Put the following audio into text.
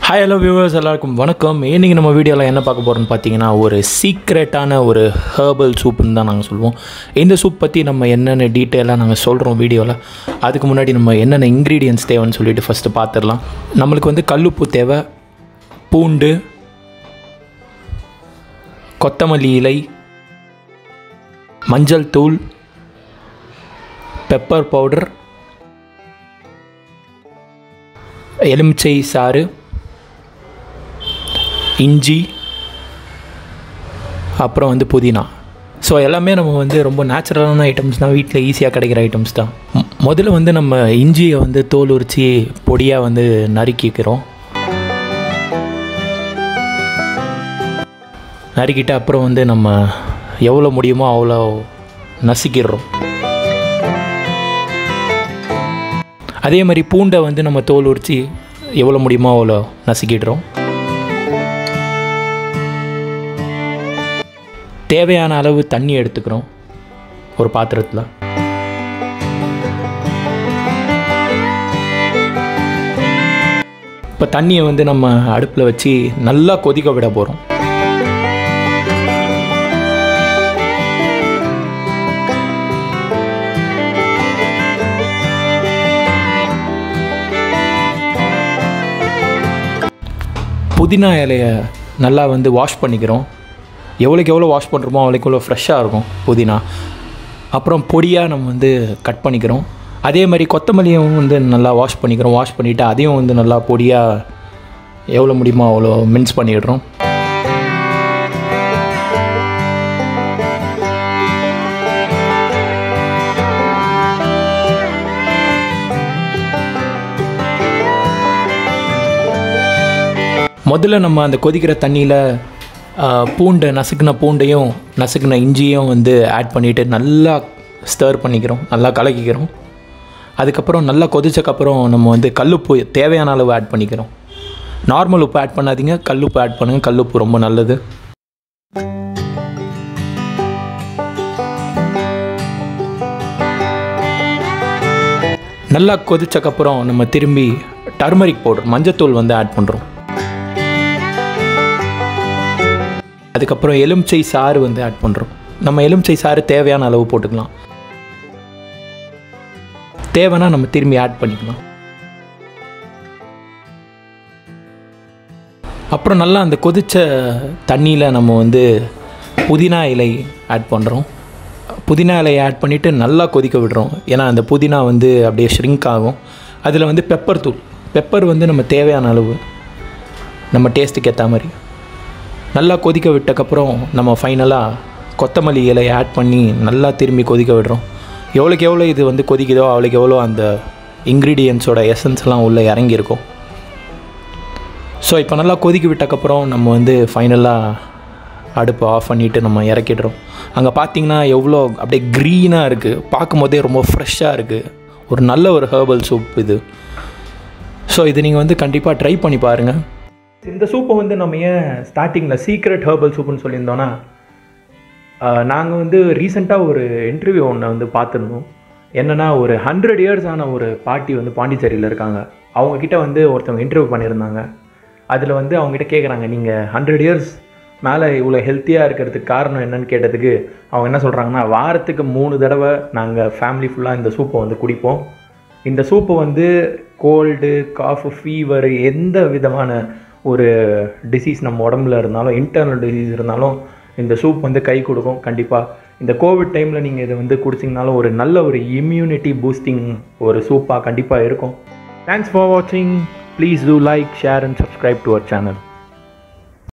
hi hello viewers எல்லாருக்கும் வணக்கம் இன்றைக்கி நம்ம வீடியோவில் என்ன பார்க்க போகிறோம்னு பார்த்தீங்கன்னா ஒரு சீக்ரெட்டான ஒரு ஹேர்பல் சூப்புன்னு தான் நாங்கள் சொல்லுவோம் இந்த சூப் பற்றி நம்ம என்னென்ன டீட்டெயிலாக நாங்கள் சொல்கிறோம் வீடியோவில் அதுக்கு முன்னாடி நம்ம என்னென்ன இன்க்ரீடியன்ஸ் தேவைன்னு சொல்லிட்டு ஃபஸ்ட்டு பார்த்துடலாம் நம்மளுக்கு வந்து கல்லுப்பு தேவை பூண்டு கொத்தமல்லி இலை மஞ்சள் தூள் பெப்பர் பவுடர் எலுமிச்சை சாறு இஞ்சி அப்புறம் வந்து புதினா ஸோ எல்லாமே நம்ம வந்து ரொம்ப நேச்சுரலான ஐட்டம்ஸ் தான் வீட்டில் ஈஸியாக கிடைக்கிற ஐட்டம்ஸ் தான் மொ- முதல்ல வந்து நம்ம இஞ்சியை வந்து தோல் உரித்து பொடியாக வந்து நறுக்கிக்கிறோம் நறுக்கிட்டு அப்புறம் வந்து நம்ம எவ்வளோ முடியுமோ அவ்வளோ நசுக்கிடுறோம் அதே மாதிரி பூண்டை வந்து நம்ம தோல் உரித்து எவ்வளோ முடியுமோ அவ்வளோ நசுக்கிடுறோம் தேவையான அளவு தண்ணி எடுத்துக்கிறோம் ஒரு பாத்திரத்தில் இப்போ தண்ணியை வந்து நம்ம அடுப்பில் வச்சு நல்லா கொதிக்க விட போகிறோம் புதினா இலையை நல்லா வந்து வாஷ் பண்ணிக்கிறோம் எவ்வளோக்கு எவ்வளோ வாஷ் பண்ணுறோமோ அவ்வளோக்கு எவ்வளோ ஃப்ரெஷ்ஷாக இருக்கும் புதினா அப்புறம் பொடியாக நம்ம வந்து கட் பண்ணிக்கிறோம் அதே மாதிரி கொத்தமல்லியும் வந்து நல்லா வாஷ் பண்ணிக்கிறோம் வாஷ் பண்ணிவிட்டு அதையும் வந்து நல்லா பொடியாக எவ்வளோ முடியுமோ அவ்வளோ மின்ஸ் பண்ணிடுறோம் முதல்ல நம்ம அந்த கொதிக்கிற தண்ணியில் பூண்டை நசுக்கின பூண்டையும் நசுக்கின இஞ்சியும் வந்து ஆட் பண்ணிவிட்டு நல்லா ஸ்டர் பண்ணிக்கிறோம் நல்லா கலக்கிக்கிறோம் அதுக்கப்புறம் நல்லா கொதிச்சக்கப்புறம் நம்ம வந்து கல்லுப்பு தேவையான அளவு ஆட் பண்ணிக்கிறோம் நார்மல் உப்பு ஆட் பண்ணாதீங்க கல்லுப்பு ஆட் பண்ணுங்கள் கல்லுப்பு ரொம்ப நல்லது நல்லா கொதிச்சக்கப்புறம் நம்ம திரும்பி டர்மரிக் பவுடர் மஞ்சத்தூள் வந்து ஆட் பண்ணுறோம் அதுக்கப்புறம் எலுமிச்சை சாறு வந்து ஆட் பண்ணுறோம் நம்ம எலுமிச்சை சாறு தேவையான அளவு போட்டுக்கலாம் தேவைன்னா நம்ம திரும்பி ஆட் பண்ணிக்கலாம் அப்புறம் நல்லா அந்த கொதிச்ச தண்ணியில் நம்ம வந்து புதினா இலை ஆட் பண்ணுறோம் புதினா இலையை ஆட் பண்ணிவிட்டு நல்லா கொதிக்க விடுறோம் ஏன்னா அந்த புதினா வந்து அப்படியே ஷ்ரிங்க் ஆகும் அதில் வந்து பெப்பர் தூள் பெப்பர் வந்து நம்ம தேவையான அளவு நம்ம டேஸ்ட்டுக்கு ஏற்ற மாதிரி நல்லா கொதிக்க விட்டக்கப்புறம் நம்ம ஃபைனலாக கொத்தமல்லி இலையை ஆட் பண்ணி நல்லா திரும்பி கொதிக்க விடுறோம் எவ்வளோக்கு எவ்வளோ இது வந்து கொதிக்குதோ அவ்வளோக்கு எவ்வளோ அந்த இன்க்ரீடியன்ஸோட எசன்ஸ்லாம் உள்ளே இறங்கியிருக்கும் ஸோ இப்போ நல்லா கொதிக்க விட்டக்கப்புறம் நம்ம வந்து ஃபைனலாக அடுப்பை ஆஃப் பண்ணிவிட்டு நம்ம இறக்கிடுறோம் அங்கே பார்த்தீங்கன்னா எவ்வளோ அப்படியே க்ரீனாக இருக்குது பார்க்கும்போதே ரொம்ப ஃப்ரெஷ்ஷாக இருக்குது ஒரு நல்ல ஒரு ஹேர்பல் சூப் இது ஸோ இது நீங்கள் வந்து கண்டிப்பாக ட்ரை பண்ணி பாருங்கள் இந்த சூப்பை வந்து நம்ம ஏன் ஸ்டார்டிங்கில் சீக்ரெட் ஹேர்பல் சூப்புன்னு சொல்லியிருந்தோன்னா நாங்கள் வந்து ரீசெண்டாக ஒரு இன்டர்வியூ ஒன்று வந்து பார்த்துருந்தோம் என்னென்னா ஒரு ஹண்ட்ரட் இயர்ஸ் ஆன ஒரு பாட்டி வந்து பாண்டிச்சேரியில் இருக்காங்க அவங்கக்கிட்ட வந்து ஒருத்தவங்க இன்டர்வியூ பண்ணியிருந்தாங்க அதில் வந்து அவங்ககிட்ட கேட்குறாங்க நீங்கள் ஹண்ட்ரட் இயர்ஸ் மேலே இவ்வளோ ஹெல்த்தியாக இருக்கிறதுக்கு காரணம் என்னன்னு கேட்டதுக்கு அவங்க என்ன சொல்கிறாங்கன்னா வாரத்துக்கு மூணு தடவை நாங்கள் ஃபேமிலி ஃபுல்லாக இந்த சூப்பை வந்து குடிப்போம் இந்த சூப்பு வந்து கோல்டு காஃபு ஃபீவர் எந்த விதமான ஒரு டிசீஸ் நம்ம உடம்புல இருந்தாலும் இன்டர்னல் டிசீஸ் இருந்தாலும் இந்த சூப் வந்து கை கொடுக்கும் கண்டிப்பாக இந்த கோவிட் டைமில் நீங்கள் இதை வந்து குடிச்சிங்கனாலும் ஒரு நல்ல ஒரு இம்யூனிட்டி பூஸ்டிங் ஒரு சூப்பாக கண்டிப்பாக இருக்கும் தேங்க்ஸ் ஃபார் வாட்சிங் please do like share and subscribe to our channel